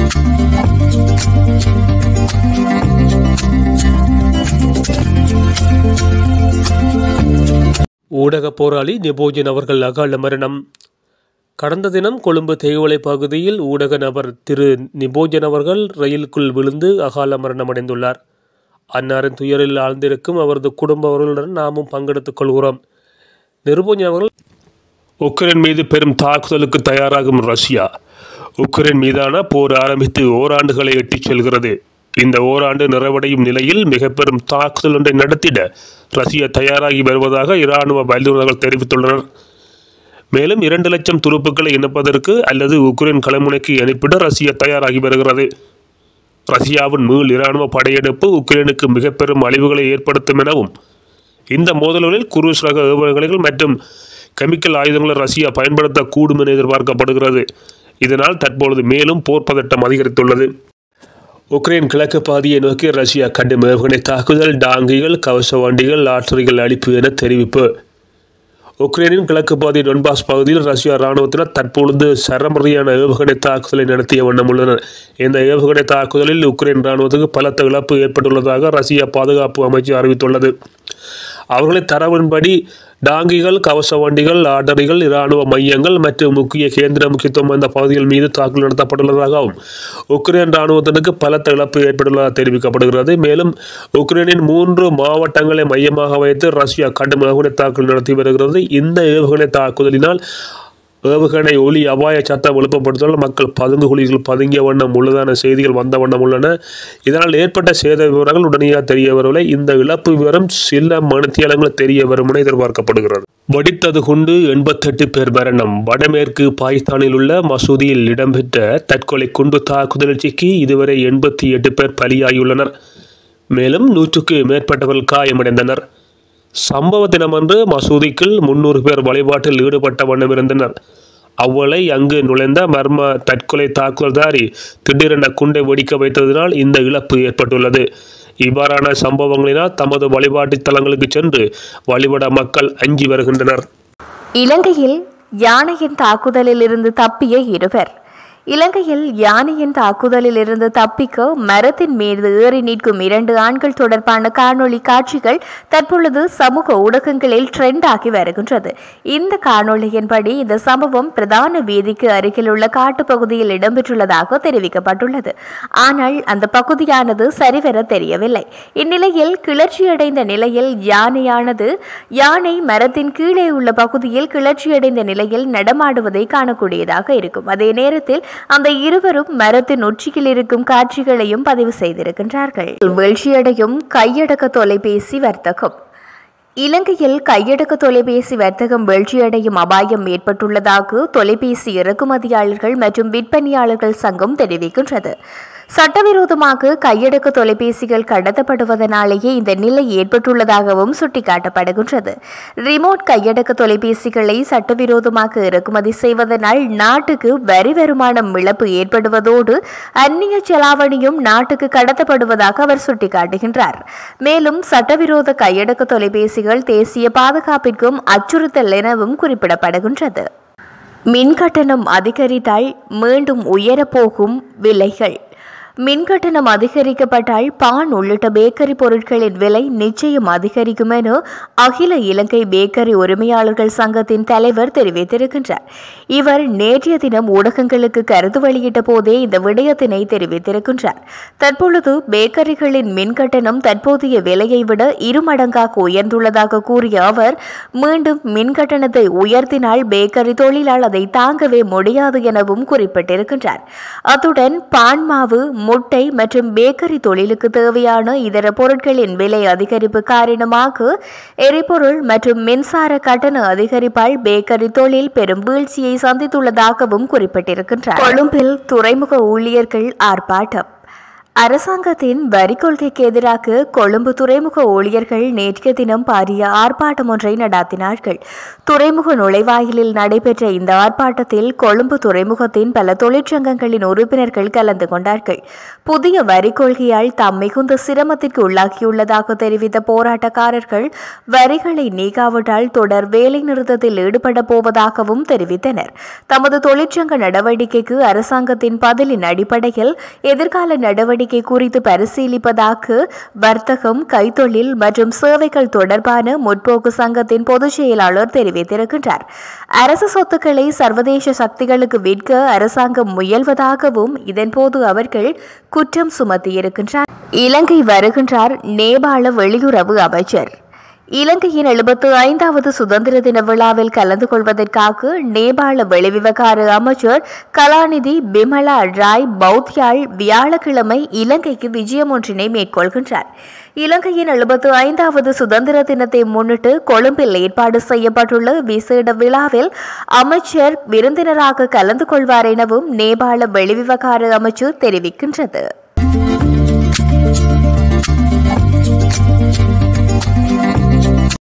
ஊடக போராளி நிபோஜன் அவர்கள் அகால மரணம் கடந்த தினம் கொழும்பு தேயிலை பகுதியில் ஊடக நபர் திரு நிபோஜன் அவர்கள் ரயிலுக்குள் விழுந்து அகால மரணம் அடைந்துள்ளார் அன்னாரின் துயரில் ஆழ்ந்திருக்கும் அவரது குடும்பவர்களுடன் நாமும் பங்கெடுத்துக் கொள்கிறோம் நிருபோஜன் அவர்கள் உக்ரைன் மீது பெரும் தாக்குதலுக்கு தயாராகும் ரஷ்யா உக்ரைன் மீதான போர் ஆரம்பித்து ஓராண்டுகளை எட்டிச் செல்கிறது இந்த ஓராண்டு நிறைவடையும் நிலையில் மிக பெரும் தாக்குதல் ஒன்றை நடத்திட ரஷ்யா தயாராகி வருவதாக இராணுவ வல்லுநர்கள் தெரிவித்துள்ளனர் மேலும் இரண்டு லட்சம் துருப்புக்களை இணைப்பதற்கு அல்லது உக்ரைன் களமுனைக்கு அனுப்பிட ரஷ்யா தயாராகி வருகிறது ரஷ்யாவின் மீள் இராணுவ படையெடுப்பு உக்ரைனுக்கு மிக பெரும் அழிவுகளை ஏற்படுத்தும் எனவும் இந்த மோதல்களில் குரூஸ் ரக ஏவுகணைகள் மற்றும் கெமிக்கல் ஆயுதங்களை ரஷ்யா பயன்படுத்தக்கூடும் என எதிர்பார்க்கப்படுகிறது இதனால் தற்பொழுது மேலும் போர் பதட்டம் அதிகரித்துள்ளது உக்ரைன் கிழக்கு பாதியை நோக்கி ரஷ்யா கடும் ஏவுகணை தாக்குதல் டாங்கிகள் கவச வண்டிகள் லாட்டரிகள் அளிப்பு என தெரிவிப்பு உக்ரைனின் கிழக்கு பாதி டொன்பாஸ் பகுதியில் ரஷ்யா இராணுவத்தினர் தற்பொழுது சரமரியான ஏவுகணை தாக்குதலை நடத்திய வண்ணம் உள்ளனர் இந்த ஏவுகணை தாக்குதலில் உக்ரைன் இராணுவத்துக்கு பலத்த இழப்பு ஏற்பட்டுள்ளதாக ரஷ்யா பாதுகாப்பு அமைச்சு அறிவித்துள்ளது அவர்களின் தரவின்படி டாங்கிகள் கவச வண்டிகள் ஆர்டரிகள் இராணுவ மையங்கள் மற்றும் முக்கிய கேந்திர முக்கியத்துவம் வாய்ந்த பகுதிகள் மீது தாக்குதல் நடத்தப்பட்டுள்ளதாகவும் உக்ரைன் இராணுவத்தினருக்கு பலத்த இழப்பு ஏற்பட்டுள்ளதாக தெரிவிக்கப்படுகிறது மேலும் உக்ரைனின் மூன்று மாவட்டங்களை மையமாக வைத்து ரஷ்யா கடும் ஏவுகணை தாக்குதல் நடத்தி வருகிறது இந்த ஏவுகணை தாக்குதலினால் ஏவுகணை ஒளி அபாய சத்தம் எழுப்பப்படுவதால் மக்கள் பதுங்கு குழிகள் பதுங்கிய வண்ணம் உள்ளதான செய்திகள் வந்த வண்ணம் உள்ளன இதனால் ஏற்பட்ட சேத விவரங்கள் உடனடியாக தெரிய வரவில்லை இந்த இழப்பு விவரம் சில மணித்தியாலங்கள் தெரிய வரும் என எதிர்பார்க்கப்படுகிறது வெடித்தது கொண்டு எண்பத்தெட்டு பேர் மரணம் வடமேற்கு பாகிஸ்தானில் உள்ள மசூதியில் இடம்பெற்ற தற்கொலை குண்டு தாக்குதலில் சிக்கி இதுவரை எண்பத்தி எட்டு பேர் பலியாகியுள்ளனர் மேலும் நூற்றுக்கு மேற்பட்டவர்கள் காயமடைந்தனர் சம்பவ தினமன்று மசூதிக்குள் முன்னூறு பேர் வழிபாட்டில் ஈடுபட்ட வண்ணம் இருந்தனர் அவ்வளை அங்கு நுழைந்த மர்ம தற்கொலை தாக்குதல்தாரி திடீரென குண்டை வெடிக்க வைத்ததினால் இந்த இழப்பு ஏற்பட்டுள்ளது இவ்வாறான சம்பவங்களினால் தமது வழிபாட்டு தலங்களுக்கு சென்று வழிபட மக்கள் அஞ்சி வருகின்றனர் இலங்கையில் யானையின் தாக்குதலில் இருந்து தப்பிய இருவர் இலங்கையில் யானையின் தாக்குதலில் இருந்து தப்பிக்க மரத்தின் மீது ஏறி நிற்கும் இரண்டு ஆண்கள் தொடர்பான காணொளி காட்சிகள் தற்பொழுது சமூக ஊடகங்களில் ட்ரெண்ட் ஆகி வருகின்றது இந்த காணொளியின்படி இந்த சம்பவம் பிரதான வீதிக்கு அருகில் உள்ள காட்டுப்பகுதியில் இடம்பெற்றுள்ளதாக தெரிவிக்கப்பட்டுள்ளது ஆனால் அந்த பகுதியானது சரிவர தெரியவில்லை இந்நிலையில் கிளர்ச்சியடைந்த நிலையில் யானையானது யானை மரத்தின் கீழே உள்ள பகுதியில் கிளர்ச்சியடைந்த நிலையில் நடமாடுவதை காணக்கூடியதாக இருக்கும் அதே நேரத்தில் அந்த இருவரும் மரத்தின் உச்சியில் இருக்கும் காட்சிகளையும் பதிவு செய்திருக்கின்றார்கள் வீழ்ச்சியடையும் கையடக்க தொலைபேசி வர்த்தகம் இலங்கையில் கையடக்க தொலைபேசி வர்த்தகம் வீழ்ச்சியடையும் அபாயம் ஏற்பட்டுள்ளதாக தொலைபேசி இறக்குமதியாளர்கள் மற்றும் விற்பனையாளர்கள் சங்கம் தெரிவிக்கின்றது சட்டவிரோதமாக கையடக்க தொலைபேசிகள் கடத்தப்படுவதனாலேயே இந்த நிலை ஏற்பட்டுள்ளதாகவும் சுட்டிக்காட்டப்படுகின்றது ரிமோட் கையடக்க தொலைபேசிகளை சட்டவிரோதமாக இறக்குமதி செய்வதனால் நாட்டுக்கு வரி வருமானம் இழப்பு ஏற்படுவதோடு அந்நிய செலாவணியும் நாட்டுக்கு கடத்தப்படுவதாக அவர் சுட்டிக்காட்டுகின்றார் மேலும் சட்டவிரோத கையடக்க தொலைபேசிகள் தேசிய பாதுகாப்பிற்கும் அச்சுறுத்தல் எனவும் குறிப்பிடப்படுகின்றது மின்கட்டணம் அதிகரித்தால் மீண்டும் உயரப்போகும் விலைகள் மின்கட்டணம் அதிகரிக்கப்பட்டால் பான் உள்ளிட்ட பேக்கரி பொருட்களின் விலை நிச்சயம் அதிகரிக்கும் என அகில இலங்கை பேக்கரி உரிமையாளர்கள் சங்கத்தின் தலைவர் தெரிவித்திருக்கின்றார் இவர் நேற்றைய தினம் ஊடகங்களுக்கு கருத்து வெளியிட்ட போதே இந்த விடயத்தினை தெரிவித்திருக்கின்றார் தற்பொழுது பேக்கரிகளின் மின்கட்டணம் தற்போதைய விலையை விட இருமடங்காக உயர்ந்துள்ளதாக கூறிய அவர் மீண்டும் மின்கட்டணத்தை உயர்த்தினால் பேக்கரி தொழிலால் அதை தாங்கவே முடியாது எனவும் குறிப்பிட்டிருக்கின்றார் அத்துடன் பான் மாவு முட்டை மற்றும் பேக்கரி தொழிலுக்கு தேவையான இதர பொருட்களின் விலை அதிகரிப்பு காரணமாக எரிபொருள் மற்றும் மின்சார கட்டண அதிகரிப்பால் பேக்கரி தொழில் பெரும் வீழ்ச்சியை சந்தித்துள்ளதாகவும் குறிப்பிட்டிருக்கின்றார் கொழும்பில் துறைமுக ஊழியர்கள் ஆர்ப்பாட்டம் அரசாங்கத்தின் வரி கொள்கைக்கு எதிராக கொழும்பு துறைமுக ஊழியர்கள் நேற்றைய தினம் பாரிய ஆர்ப்பாட்டம் ஒன்றை நடாத்தினார்கள் துறைமுக நுழைவாயிலில் நடைபெற்ற இந்த ஆர்ப்பாட்டத்தில் கொழும்பு துறைமுகத்தின் பல தொழிற்சங்கங்களின் உறுப்பினர்கள் கலந்து கொண்டார்கள் புதிய வரி கொள்கையால் தாம் மிகுந்த சிரமத்திற்கு உள்ளாகியுள்ளதாக தெரிவித்த போராட்டக்காரர்கள் வரிகளை நீக்காவிட்டால் தொடர் வேலை நிறுத்தத்தில் ஈடுபட போவதாகவும் தெரிவித்தனர் தமது தொழிற்சங்க நடவடிக்கைக்கு அரசாங்கத்தின் பதிலின் அடிப்படையில் எதிர்கால நடவடிக்கை குறித்து பரிசீலிப்பதாக வர்த்தகம் கைத்தொழில் மற்றும் சேவைகள் தொடர்பான முற்போக்கு சங்கத்தின் பொதுச் செயலாளர் தெரிவித்திருக்கின்றார் அரசு சொத்துக்களை சர்வதேச சக்திகளுக்கு விற்க அரசாங்கம் முயல்வதாகவும் இதன்போது அவர்கள் குற்றம் சுமத்தியிருக்கின்றார் இலங்கை வருகின்றார் நேபாள வெளியுறவு அமைச்சர் இலங்கையின் எழுபத்து ஐந்தாவது சுதந்திர தின விழாவில் கலந்து கொள்வதற்காக நேபாள வெளிவிவகார அமைச்சர் கலாநிதி பிமலா ராய் பௌத்யாள் வியாழக்கிழமை இலங்கைக்கு விஜயம் ஒன்றினை மேற்கொள்கின்றார் இலங்கையின் எழுபத்து ஐந்தாவது சுதந்திர தினத்தை முன்னிட்டு கொழும்பில் ஏற்பாடு செய்யப்பட்டுள்ள விசேட விழாவில் அமைச்சர் விருந்தினராக கலந்து கொள்வார் எனவும் நேபாள வெளிவிவகார அமைச்சர் தெரிவிக்கின்றது